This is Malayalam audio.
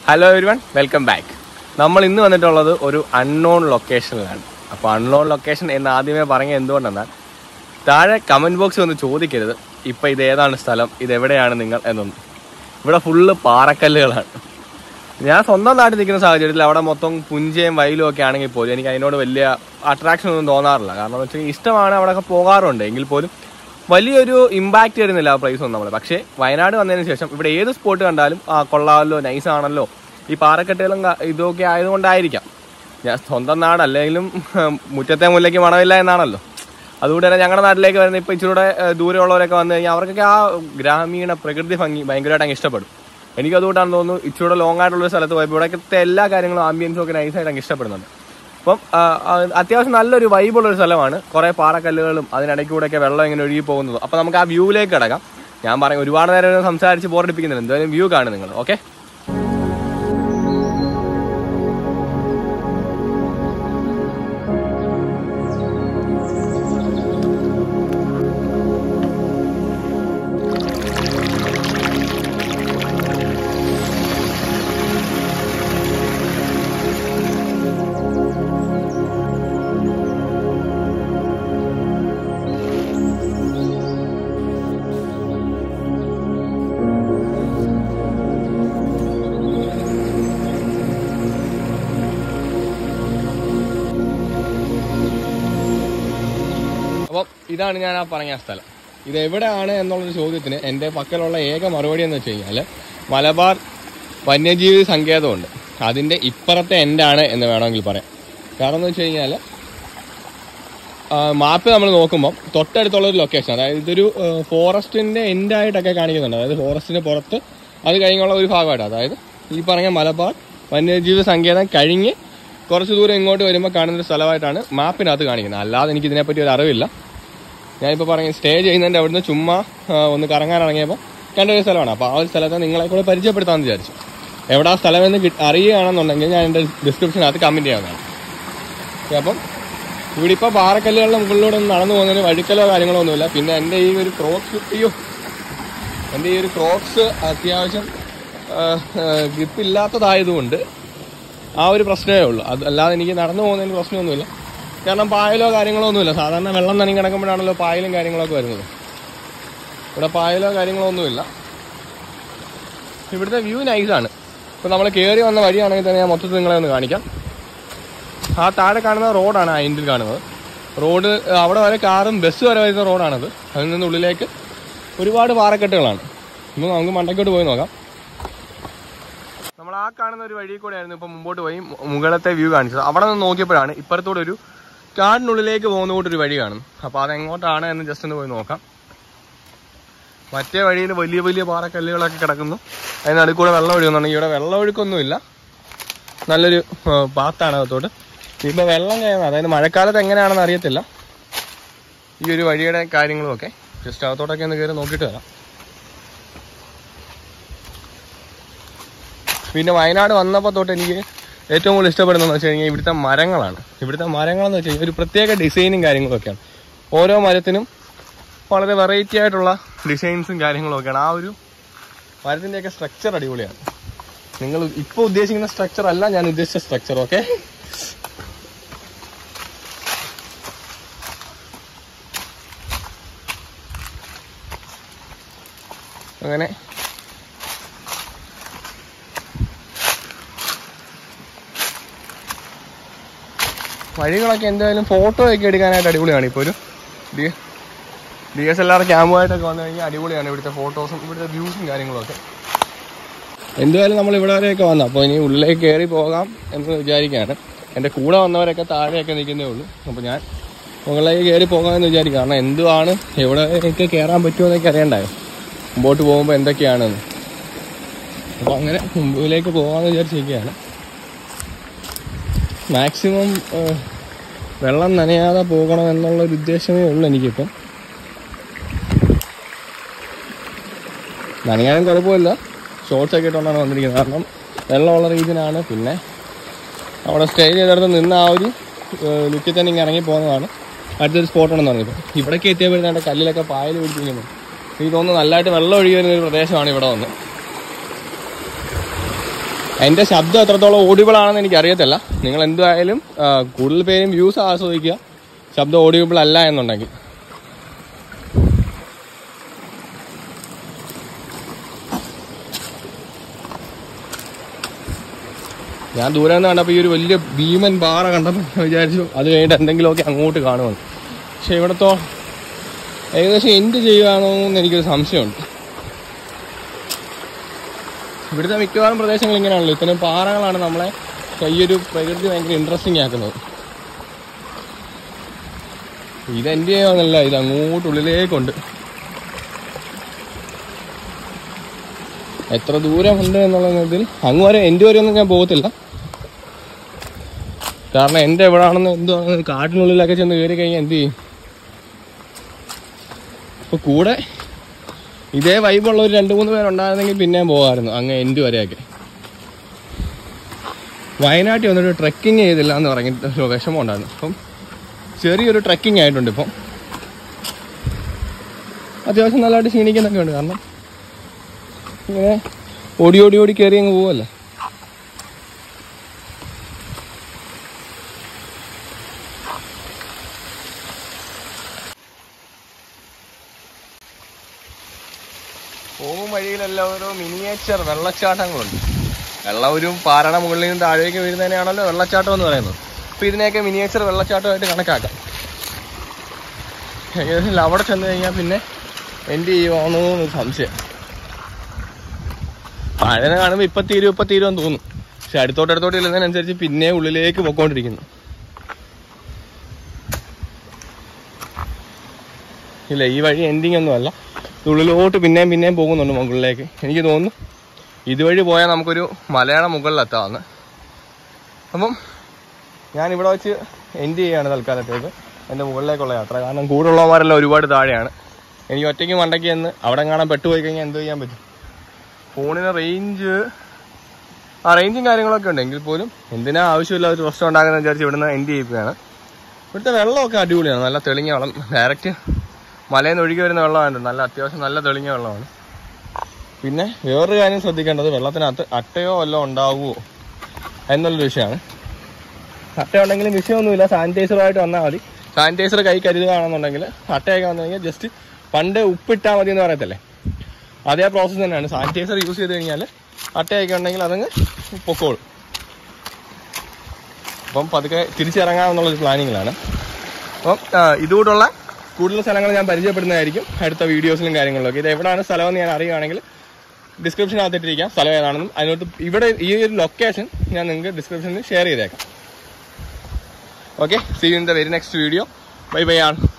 hello every one welcome back നമ്മൾ ഇന്ന് വന്നിട്ടുള്ളത് ഒരു അൺനോൺ ലൊക്കേഷനിലാണ് അപ്പോൾ അൺനോൺ ലൊക്കേഷൻ എന്ന് ആദ്യമേ പറഞ്ഞ എന്തുകൊണ്ടെന്നാൽ താഴെ കമൻറ്റ് ബോക്സ് വന്ന് ചോദിക്കരുത് ഇപ്പം ഇത് ഏതാണ് സ്ഥലം ഇത് എവിടെയാണ് നിങ്ങൾ എന്നൊന്നും ഇവിടെ ഫുള്ള് പാറക്കല്ലുകളാണ് ഞാൻ സ്വന്തം നാട്ടിൽ നിൽക്കുന്ന സാഹചര്യത്തിൽ അവിടെ മൊത്തം പുഞ്ചയും വയലും ഒക്കെ ആണെങ്കിൽ പോലും എനിക്ക് അതിനോട് വലിയ അട്രാക്ഷൻ ഒന്നും തോന്നാറില്ല കാരണം എന്ന് വെച്ചാൽ ഇഷ്ടമാണ് അവിടെയൊക്കെ പോകാറുണ്ട് എങ്കിൽ പോലും വലിയൊരു ഇമ്പാക്റ്റ് വരുന്നില്ല ആ പ്ലേസ് ഒന്നും നമ്മൾ പക്ഷേ വയനാട് വന്നതിന് ശേഷം ഇവിടെ ഏത് സ്പോട്ട് കണ്ടാലും ആ കൊള്ളാമല്ലോ നൈസ് ആണല്ലോ ഈ പാറക്കെട്ടുകളും ക- ഇതൊക്കെ ആയതുകൊണ്ടായിരിക്കാം ഞാൻ സ്വന്തം നാട് അല്ലെങ്കിലും മുറ്റത്തെ മുല്ലയ്ക്ക് മണമില്ല എന്നാണല്ലോ അതുകൊണ്ട് തന്നെ ഞങ്ങളുടെ നാട്ടിലേക്ക് വരുന്ന ഇപ്പോൾ ഇച്ചിരൂടെ ഏഹ്, ദൂരെയുള്ളവരൊക്കെ വന്നു കഴിഞ്ഞാൽ അവർക്കൊക്കെ ആ ഗ്രാമീണ പ്രകൃതി ഭംഗി ഭയങ്കരമായിട്ട് അങ്ങ് ഇഷ്ടപ്പെടും എനിക്ക് അതുകൊണ്ടാണ് തോന്നുന്നു ഇച്ചിരൂടെ ലോങ് ആയിട്ടുള്ള ഒരു സ്ഥലത്ത് പോയപ്പോൾ ഇവിടത്തെ എല്ലാ കാര്യങ്ങളും ആംബിയൻസും ഒക്കെ നൈസായിട്ട് അങ്ങ് ഇഷ്ടപ്പെടുന്നുണ്ട് അപ്പം ആ, ആ, അത്യാവശ്യം നല്ലൊരു വൈബുള്ള ഒരു സ്ഥലമാണ് കുറേ പാറക്കല്ലുകളും അതിനിടയ്ക്ക് കൂടെയൊക്കെ വെള്ളം ഇങ്ങനെ ഒഴുകി പോകുന്നത് അപ്പം നമുക്ക് ആ വ്യൂവിലേക്ക് കിടക്കാം ഞാൻ പറയും ഒരുപാട് നേരം ഇരുന്ന് സംസാരിച്ച് ബോറടിപ്പിക്കുന്നില്ല എന്തായാലും വ്യൂ കാണും നിങ്ങൾ ഓക്കെ അപ്പം ഇതാണ് ഞാൻ ആ പറഞ്ഞ സ്ഥലം ഇത് എവിടെയാണ് എന്നുള്ളൊരു ചോദ്യത്തിന് എൻ്റെ പക്കലുള്ള ഏക മറുപടി എന്ന് വെച്ച് കഴിഞ്ഞാൽ മലബാർ വന്യജീവി സങ്കേതമുണ്ട് അതിൻ്റെ ഇപ്പുറത്തെ എൻഡാണ് എന്ന് വേണമെങ്കിൽ പറയാം കാരണം എന്ന് വെച്ച് കഴിഞ്ഞാൽ മാപ്പ് നമ്മൾ നോക്കുമ്പോൾ തൊട്ടടുത്തുള്ള ഒരു ലൊക്കേഷൻ അതായത് ഇതൊരു ഫോറസ്റ്റിൻ്റെ എൻഡായിട്ടൊക്കെ കാണിക്കുന്നുണ്ട് അതായത് ഫോറസ്റ്റിന് പുറത്ത് അത് കഴിഞ്ഞുള്ള ഒരു ഭാഗമായിട്ട് അതായത് ഈ പറഞ്ഞ മലബാർ വന്യജീവി സങ്കേതം കഴിഞ്ഞ് കുറച്ച് ദൂരം ഇങ്ങോട്ട് വരുമ്പോൾ കാണുന്ന ഒരു സ്ഥലമായിട്ടാണ് മാപ്പിനകത്ത് കാണിക്കുന്നത് അല്ലാതെ എനിക്ക് ഇതിനെപ്പറ്റി ഒരു അറിവില്ല ഞാനിപ്പോൾ പറഞ്ഞ സ്റ്റേ ചെയ്യുന്നതിൻ്റെ അവിടുന്ന് ചുമ്മാ ആ, ഒന്ന് കറങ്ങാൻ ഇറങ്ങിയപ്പോൾ കണ്ട ഒരു സ്ഥലമാണ് അപ്പോൾ ആ ഒരു സ്ഥലത്തെ നിങ്ങളെ കൂടെ പരിചയപ്പെടുത്താമെന്ന് വിചാരിച്ചു എവിടെ ആ സ്ഥലമെന്ന് കി- അറിയുകയാണെന്നുണ്ടെങ്കിൽ ഞാൻ എൻ്റെ ഡിസ്ക്രിപ്ഷനകത്ത് കമൻറ്റ് ചെയ്യാവുന്നതാണ് ഓക്കേ, അപ്പം ഇവിടെ ഇപ്പോൾ പാറക്കല്ലുകളുടെ മുകളിലൂടെ ഒന്ന് നടന്നു പോകുന്നതിന് വഴിക്കലോ കാര്യങ്ങളോ ഒന്നുമില്ല പിന്നെ എൻ്റെ ഈ ഒരു ക്രോക്സ് അയ്യോ എൻ്റെ ഈ ഒരു ക്രോക്സ് അത്യാവശ്യം ഗ്രിപ്പ് ഇല്ലാത്തതായതുകൊണ്ട് ആ ഒരു പ്രശ്നമേ ഉള്ളൂ അത് അല്ലാതെ എനിക്ക് നടന്നു പോകുന്നതിന് പ്രശ്നമൊന്നുമില്ല കാരണം പായലോ കാര്യങ്ങളോ ഒന്നുമില്ല സാധാരണ വെള്ളം നനഞ്ഞ് കിടക്കുമ്പോഴാണല്ലോ പായലും കാര്യങ്ങളൊക്കെ വരുന്നത് ഇവിടെ പായലോ കാര്യങ്ങളോ ഒന്നുമില്ല ഇവിടുത്തെ വ്യൂ നൈസാണ് ഇപ്പോൾ നമ്മൾ കയറി വന്ന വഴിയാണെങ്കിൽ തന്നെ ഞാൻ മൊത്തത്തിൽ നിങ്ങളെ ഒന്ന് കാണിക്കാം ആ താഴെ കാണുന്ന റോഡാണ് ആ എൻഡിൽ കാണുന്നത് റോഡ് അവിടെ വരെ കാറും ബസ് വരെ വരുന്ന റോഡാണത് അതിൽ നിന്ന് ഉള്ളിലേക്ക് ഒരുപാട് പാറക്കെട്ടുകളാണ് ഇപ്പം നമുക്ക് മണ്ടക്കോട്ട് പോയി നോക്കാം നമ്മൾ ആ കാണുന്ന ഒരു വഴി കൂടെ ആയിരുന്നു ഇപ്പം മുമ്പോട്ട് പോയി മു- മുകളത്തെ വ്യൂ കാണിച്ചത് അവിടെ നിന്ന് നോക്കിയപ്പോഴാണ് ഇപ്പുറത്തൂടെ ഒരു കാടിനുള്ളിലേക്ക് പോകുന്ന കൂട്ട് ഒരു വഴി കാണും അപ്പോൾ അതെങ്ങോട്ടാണ് എന്ന് ജസ്റ്റ് ഒന്ന് പോയി നോക്കാം മറ്റേ വഴിയിൽ വലിയ വലിയ പാറക്കല്ലുകളൊക്കെ കിടക്കുന്നു അതിന് നടുക്കൂടെ വെള്ളം ഒഴുകുന്നുണ്ടെങ്കിൽ ഇവിടെ വെള്ളം ഒഴുക്കൊന്നുമില്ല നല്ലൊരു പാത്താണ് അകത്തോട്ട് ഇപ്പൊ വെള്ളം കയറുന്നത് അതായത് മഴക്കാലത്ത് എങ്ങനെയാണെന്ന് അറിയത്തില്ല ഈ ഒരു വഴിയുടെ കാര്യങ്ങളും ഒക്കെ ജസ്റ്റ് അകത്തോട്ടൊക്കെ ഒന്ന് കയറി നോക്കിയിട്ട് വരാം പിന്നെ വയനാട് വന്നപ്പോൾ തൊട്ട് എനിക്ക് ഏറ്റവും കൂടുതൽ ഇഷ്ടപ്പെടുന്നതെന്ന് വെച്ച് കഴിഞ്ഞാൽ ഇവിടുത്തെ മരങ്ങളാണ് ഇവിടുത്തെ മരങ്ങളെന്ന് വെച്ച് കഴിഞ്ഞാൽ ഒരു പ്രത്യേക ഡിസൈനും കാര്യങ്ങളും ഒക്കെയാണ് ഓരോ മരത്തിനും വളരെ വെറൈറ്റി ആയിട്ടുള്ള ഡിസൈൻസും കാര്യങ്ങളും ഒക്കെയാണ് ആ ഒരു മരത്തിൻ്റെയൊക്കെ സ്ട്രക്ചർ അടിപൊളിയാണ് നിങ്ങൾ ഇപ്പോൾ ഉദ്ദേശിക്കുന്ന സ്ട്രക്ചർ അല്ല ഞാൻ ഉദ്ദേശിച്ച സ്ട്രക്ചർ ഓക്കെ അങ്ങനെ വഴികളൊക്കെ എന്തായാലും ഫോട്ടോ ഒക്കെ എടുക്കാനായിട്ട് അടിപൊളിയാണ് ഇപ്പോൾ ഒരു D D S L R ക്യാമ്പുമായിട്ടൊക്കെ വന്നു കഴിഞ്ഞാൽ അടിപൊളിയാണ് ഇവിടുത്തെ ഫോട്ടോസും ഇവിടുത്തെ വ്യൂസും കാര്യങ്ങളൊക്കെ എന്തായാലും നമ്മൾ ഇവിടെ വരെയൊക്കെ വന്നു അപ്പോൾ ഇനി ഉള്ളിലേക്ക് കയറി പോകാം എന്ന് വിചാരിക്കുകയാണ് എൻ്റെ കൂടെ വന്നവരൊക്കെ താഴെയൊക്കെ നിൽക്കുന്നേ ഉള്ളൂ അപ്പോൾ ഞാൻ മുകളിലേക്ക് കയറി പോകാമെന്ന് വിചാരിക്കും കാരണം എന്തുവാണ് എവിടെയൊക്കെ കയറാൻ പറ്റുമോ എന്നൊക്കെ അറിയണ്ടായോ മുമ്പോട്ട് പോകുമ്പോൾ എന്തൊക്കെയാണെന്ന് അപ്പോൾ അങ്ങനെ മുമ്പിലേക്ക് പോകാമെന്ന് വിചാരിച്ചിരിക്കുകയാണ് മാക്സിമം വെള്ളം നനയാതെ പോകണം എന്നുള്ള ഒരു ഉദ്ദേശമേ ഉള്ളൂ എനിക്കിപ്പം നനയാനും കുഴപ്പമില്ല ഷോർട്സ് ഒക്കെ ഇട്ടുകൊണ്ടാണ് വന്നിരിക്കുന്നത് കാരണം വെള്ളമുള്ള റീജിയനാണ് പിന്നെ അവിടെ സ്റ്റേ ചെയ്തെടുത്ത് നിന്ന ആ ഒരു ലുക്കിൽ തന്നെ ഇങ്ങനെ ഇറങ്ങി പോകുന്നതാണ് അടുത്തൊരു സ്പോട്ടാണെന്ന് പറഞ്ഞത് ഇവിടേക്ക് എത്തിയപ്പോഴത്തേണ്ട കല്ലിലൊക്കെ പായൽ പിടിച്ചിരിക്കുന്നു എനിക്ക് തോന്നുന്നു നല്ലതായിട്ട് വെള്ളം ഒഴുകി വരുന്ന ഒരു പ്രദേശമാണ് ഇവിടെ വന്ന് എൻ്റെ ശബ്ദം എത്രത്തോളം ഓഡിബിൾ ആണെന്ന് എനിക്ക് അറിയത്തില്ല നിങ്ങൾ എന്തായാലും ആ, കൂടുതൽ പേരും വ്യൂസ് ആസ്വദിക്കുക ശബ്ദം ഓഡിയബിൾ അല്ല എന്നുണ്ടെങ്കിൽ ഞാൻ ദൂരെ നിന്ന് കണ്ടപ്പോൾ ഈ ഒരു വലിയ ഭീമൻ പാറ കണ്ടപ്പോൾ ഞാൻ വിചാരിച്ചു അത് കഴിഞ്ഞിട്ട് എന്തെങ്കിലുമൊക്കെ അങ്ങോട്ട് കാണുമെന്ന് പക്ഷെ ഇവിടത്തോ ഏകദേശം എൻഡ് ചെയ്യുകയാണോ എന്ന് എനിക്കൊരു സംശയമുണ്ട് ഇവിടുത്തെ മിക്കവാറും പ്രദേശങ്ങൾ ഇങ്ങനെയാണല്ലോ ഇത്തരം പാറകളാണ് നമ്മളെ ഈ ഒരു പ്രകൃതി ഭയങ്കര ഇൻട്രസ്റ്റിംഗ് ആക്കുന്നത് ഇത് എൻ്റെ ചെയ്യുന്നല്ല ഇത് അങ്ങോട്ട് ഉള്ളിലേക്കുണ്ട് എത്ര ദൂരമുണ്ട് എന്നുള്ളതിൽ അങ്ങ് വരെ എൻ്റെ വരെ ഒന്നും ഞാൻ പോകത്തില്ല കാരണം എൻ്റെ എവിടാണെന്ന് എന്തുവാണെന്ന് കാട്ടിനുള്ളിലൊക്കെ ചെന്ന് കയറി കഴിഞ്ഞാൽ എന്ത് ചെയ്യും അപ്പൊ കൂടെ ഇതേ വൈബുള്ള ഒരു രണ്ട് മൂന്ന് പേരുണ്ടായിരുന്നെങ്കിൽ പിന്നെയും പോകാമായിരുന്നു അങ്ങ് എൻഡ് വരെയൊക്കെ വയനാട്ടിൽ വന്നിട്ട് ട്രെക്കിങ് ചെയ്തില്ല എന്ന് പറഞ്ഞിട്ട് ഒരു വിഷമം ഉണ്ടായിരുന്നു അപ്പം ചെറിയൊരു ട്രെക്കിംഗ് ആയിട്ടുണ്ട് ഇപ്പം അത്യാവശ്യം നല്ലതായിട്ട് ക്ഷീണിക്കുന്നൊക്കെ ഉണ്ട് കാരണം ഇങ്ങനെ ഓടി ഓടി ഓടി കയറി അങ്ങ് പോവല്ലേ പോകും വഴിയിലെല്ലാം ഓരോ മിനിയേച്ചർ വെള്ളച്ചാട്ടങ്ങളുണ്ട് വെള്ളം ഒരു പാറയുടെ മുകളിൽ നിന്ന് താഴേക്ക് വീഴുന്നതിനാണല്ലോ വെള്ളച്ചാട്ടം എന്ന് പറയുന്നത് അപ്പൊ ഇതിനെയൊക്കെ മിനിയേച്ചർ വെള്ളച്ചാട്ടമായിട്ട് കണക്കാക്കാം ഏകദേശം അവിടെ ചെന്ന് കഴിഞ്ഞാൽ പിന്നെ എന്ത് ചെയ്യുവാണോ എന്ന് സംശയം പഴനെ കാണുമ്പോൾ ഇപ്പൊ തീരും ഇപ്പൊ തീരുമെന്ന് തോന്നും പക്ഷെ അടുത്തോട്ട് അടുത്തോട്ട് ഇല്ലെന്നതിനനുസരിച്ച് പിന്നെ ഉള്ളിലേക്ക് പൊക്കോണ്ടിരിക്കുന്നു ഇല്ല ഈ വഴി എൻഡിങ് ഒന്നുമല്ല ഉള്ളിലോട്ട് പിന്നെയും പിന്നെയും പോകുന്നുണ്ട് മുകളിലേക്ക് എനിക്ക് തോന്നുന്നു ഇതുവഴി പോയാൽ നമുക്കൊരു മലയാളം മുകളിലെത്താമെന്ന് അപ്പം ഞാൻ ഇവിടെ വെച്ച് എൻഡ് ചെയ്യാണ് തൽക്കാലത്തേക്ക് എൻ്റെ മുകളിലേക്കുള്ള യാത്ര കാരണം കൂടുള്ളവന്മാരെല്ലാം ഒരുപാട് താഴെയാണ് എനിക്ക് ഒറ്റയ്ക്ക് മണ്ടയ്ക്ക് എന്ന് അവിടെ കാണാൻ പെട്ടുപോയി കഴിഞ്ഞാൽ എന്ത് ചെയ്യാൻ പറ്റും ഫോണിന് റേഞ്ച് ആ റേഞ്ചും കാര്യങ്ങളൊക്കെ ഉണ്ട് എങ്കിൽ പോലും എന്തിനാ ആവശ്യമില്ല ഒരു പ്രശ്നം ഉണ്ടാകുന്ന വിചാരിച്ച് ഇവിടുന്ന് എൻഡ് ചെയ്യിക്കുകയാണ് ഇവിടുത്തെ വെള്ളമൊക്കെ അടിപൊളിയാണ് നല്ല തെളിഞ്ഞ വെള്ളം ഡയറക്റ്റ് മലയിൽ നിന്ന് ഒഴുകി വരുന്ന വെള്ളമാണ് നല്ല അത്യാവശ്യം നല്ല തെളിഞ്ഞ വെള്ളമാണ് പിന്നെ വേറൊരു കാര്യം ശ്രദ്ധിക്കേണ്ടത് വെള്ളത്തിനകത്ത് അട്ടയോ വല്ലതും ഉണ്ടാവുമോ എന്നുള്ളൊരു വിഷയമാണ് അട്ട ഉണ്ടെങ്കിലും വിഷയമൊന്നുമില്ല സാനിറ്റൈസറുമായിട്ട് വന്നാൽ മതി സാനിറ്റൈസർ കൈ കരുതുകയാണെന്നുണ്ടെങ്കിൽ അട്ടയൊക്കെ വന്നു കഴിഞ്ഞാൽ ജസ്റ്റ് പണ്ട് ഉപ്പിട്ടാൽ മതി എന്ന് പറയത്തില്ലേ അതേ പ്രോസസ്സ് തന്നെയാണ് സാനിറ്റൈസർ യൂസ് ചെയ്ത് കഴിഞ്ഞാൽ അട്ടയൊക്കെ ഉണ്ടെങ്കിൽ അതങ്ങ് പൊക്കോളും അപ്പം പതുക്കെ തിരിച്ചിറങ്ങാമെന്നുള്ളൊരു പ്ലാനിങ്ങിലാണ് അപ്പം ആ, ഇതുകൂടുള്ള കൂടുതൽ സ്ഥലങ്ങൾ ഞാൻ പരിചയപ്പെടുന്നതായിരിക്കും അടുത്ത വീഡിയോസിലും കാര്യങ്ങളിലൊക്കെ ഇത് എവിടെയാണ് സ്ഥലമെന്ന് ഞാൻ അറിയുകയാണെങ്കിൽ ഡിസ്ക്രിപ്ഷനകത്തിട്ടിരിക്കാം സ്ഥലം ഏതാണെന്നും അതിനോട്ട് ഇവിടെ ഈ ഒരു ലൊക്കേഷൻ ഞാൻ നിങ്ങൾക്ക് ഡിസ്ക്രിപ്ഷനിൽ ഷെയർ ചെയ്തേക്കാം okay see you in the very next video bye bye ആണ്